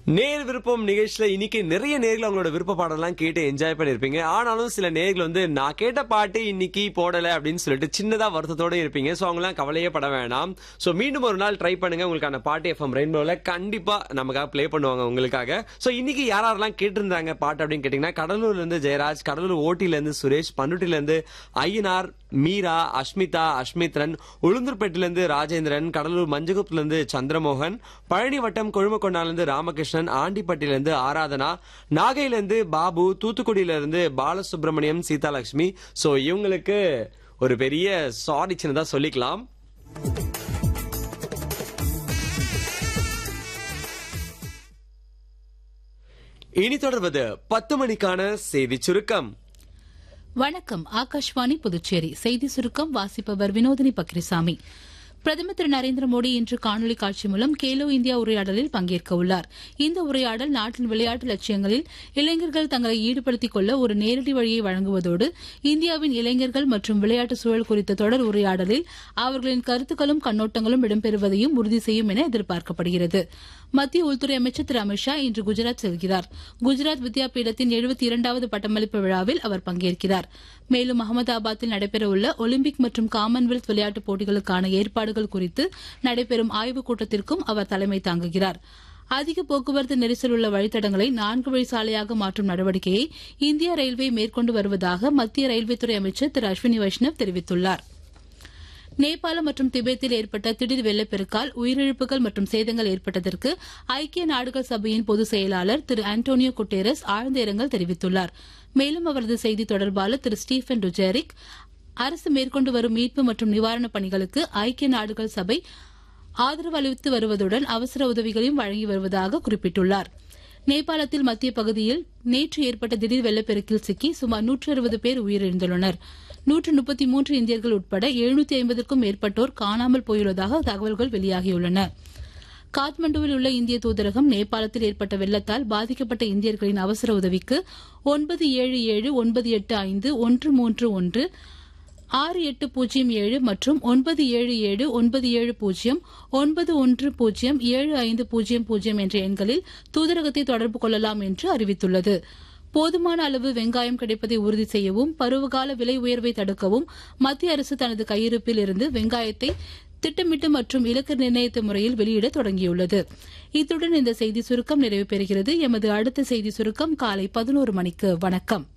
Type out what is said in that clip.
நேர் விருப்பம் நிகழ்ச்சியில இன்னைக்கு நிறைய நேர்கள் அவங்களோட விருப்ப பாடலாம் கேட்டு என்ஜாய் பண்ணிருப்பீங்க ஆனாலும் சில நேர்கள் வந்து நான் கேட்ட பாட்டு இன்னைக்கு போடல அப்படின்னு சொல்லிட்டு சின்னதா வருத்தத்தோட இருப்பீங்க சோ அவங்களாம் கவலையே பட வேணாம் சோ மீண்டும் ஒரு நாள் ட்ரை பண்ணுங்க உங்களுக்கான பாட்டு எஃப்எம் ரெயின்போல கண்டிப்பா நமக்காக ப்ளே பண்ணுவாங்க உங்களுக்காக சோ இன்னைக்கு யார் யாரெல்லாம் கேட்டிருந்தாங்க பாட்டு அப்படின்னு கேட்டீங்கன்னா கடலூர்ல இருந்து ஜெயராஜ் கடலூர் ஓட்டில இருந்து சுரேஷ் பண்ருட்டில இருந்து ஐயனார் மீரா அஷ்மிதா அஷ்மித்ரன் உளுந்தூர்பேட்டில இருந்து ராஜேந்திரன் கடலூர் மஞ்சகுப்துல இருந்து சந்திரமோகன் பழனி வட்டம் கொழுமக்கொண்டால இருந்து ராமகிருஷ்ணன் ஆண்டிப்பட்டில இருந்து ஆராதனா நாகையில இருந்து பாபு தூத்துக்குடியில இருந்து பாலசுப்ரமணியம் சீதாலட்சுமி சோ இவங்களுக்கு ஒரு பெரிய சாரி சின்னதா சொல்லிக்கலாம் இனி தொடர்வது பத்து மணிக்கான செய்தி சுருக்கம் வணக்கம் ஆகாஷ்வாணி புதுச்சேரி செய்தி சுருக்கம் வாசிப்பவர் வினோதினி பக்ரிசாமி பிரதமர் திரு நரேந்திர மோடி இன்று காணொலி காட்சி மூலம் கேலோ இந்தியா உரையாடலில் பங்கேற்க உள்ளார் இந்த உரையாடல் நாட்டின் விளையாட்டு லட்சியங்களில் இளைஞர்கள் தங்களை ஈடுபடுத்திக் கொள்ள ஒரு நேரடி வழியை வழங்குவதோடு இந்தியாவின் இளைஞர்கள் மற்றும் விளையாட்டு சூழல் குறித்த தொடர் உரையாடலில் அவர்களின் கருத்துக்களும் கண்ணோட்டங்களும் இடம்பெறுவதையும் உறுதி செய்யும் என எதிர்பார்க்கப்படுகிறது மத்திய உள்துறை அமைச்சர் திரு அமித்ஷா இன்று குஜராத் செல்கிறார் குஜராத் வித்யாபீடத்தின் எழுபத்தி இரண்டாவது பட்டமளிப்பு விழாவில் அவர் பங்கேற்கிறார் மேலும் அகமதாபாத்தில் நடைபெறவுள்ள ஒலிம்பிக் மற்றும் காமன்வெல்த் விளையாட்டுப் போட்டிகளுக்கான ஏற்பாடுகள் குறித்து நடைபெறும் ஆய்வுக் கூட்டத்திற்கும் அவர் தலைமை தாங்குகிறார் அதிக போக்குவரத்து நெரிசல் உள்ள வழித்தடங்களை நான்கு வழி சாலையாக மாற்றும் நடவடிக்கையை இந்திய ரயில்வே மேற்கொண்டு வருவதாக மத்திய ரயில்வே துறை அமைச்சர் திரு அஸ்வினி வைஷ்ணவ் தெரிவித்துள்ளாா் நேபாளம் மற்றும் திபெத்தில் ஏற்பட்ட திடீர் வெள்ளப்பெருக்கால் உயிரிழப்புகள் மற்றும் சேதங்கள் ஏற்பட்டதற்கு ஐக்கிய நாடுகள் சபையின் பொதுச் செயலாளர் திரு ஆண்டோனியோ குட்டேரஸ் ஆழ்ந்த இரங்கல் தெரிவித்துள்ளார் மேலும் அவரது செய்தி தொடர்பாளர் திரு ஸ்டீஃபன் டுஜேரிக் அரசு மேற்கொண்டு வரும் மீட்பு மற்றும் நிவாரணப் பணிகளுக்கு ஐக்கிய நாடுகள் சபை ஆதரவு அளித்து வருவதுடன் அவசர உதவிகளையும் வழங்கி வருவதாக குறிப்பிட்டுள்ளார் நேபாளத்தில் மத்திய பகுதியில் நேற்று ஏற்பட்ட திடீர் வெள்ளப்பெருக்கில் சிக்கி சுமார் நூற்று அறுபது பேர் உயிரிழந்துள்ளனர் நூற்று முப்பத்தி மூன்று இந்தியர்கள் உட்பட எழுநூத்தி ஐம்பதுக்கும் மேற்பட்டோர் காணாமல் போயுள்ளதாக தகவல்கள் வெளியாகியுள்ளன காத்மண்டுவில் உள்ள இந்திய தூதரகம் நேபாளத்தில் ஏற்பட்ட வெள்ளத்தால் பாதிக்கப்பட்ட இந்தியர்களின் அவசர உதவிக்கு ஒன்பது ஏழு ஏழு ஒன்பது எட்டு ஐந்து ஒன்று மூன்று ஒன்று ஆறு எட்டு பூஜ்ஜியம் ஏழு மற்றும் ஒன்பது ஏழு ஏழு ஒன்பது ஏழு பூஜ்ஜியம் ஒன்பது ஒன்று பூஜ்ஜியம் ஏழு ஐந்து பூஜ்ஜியம் பூஜ்ஜியம் என்ற எண்களில் தூதரகத்தை தொடர்பு கொள்ளலாம் என்று அறிவித்துள்ளது போதுமான அளவு வெங்காயம் கிடைப்பதை உறுதி செய்யவும் பருவகால விலை உயர்வை தடுக்கவும் மத்திய அரசு தனது கையிருப்பில் இருந்து வெங்காயத்தை திட்டமிட்டு மற்றும் இலக்கு நிர்ணயித்த முறையில் வெளியிட தொடங்கியுள்ளது இத்துடன் இந்த செய்தி சுருக்கம் நிறைவு பெறுகிறது எமது அடுத்த செய்தி சுருக்கம் காலை பதினோரு மணிக்கு வணக்கம்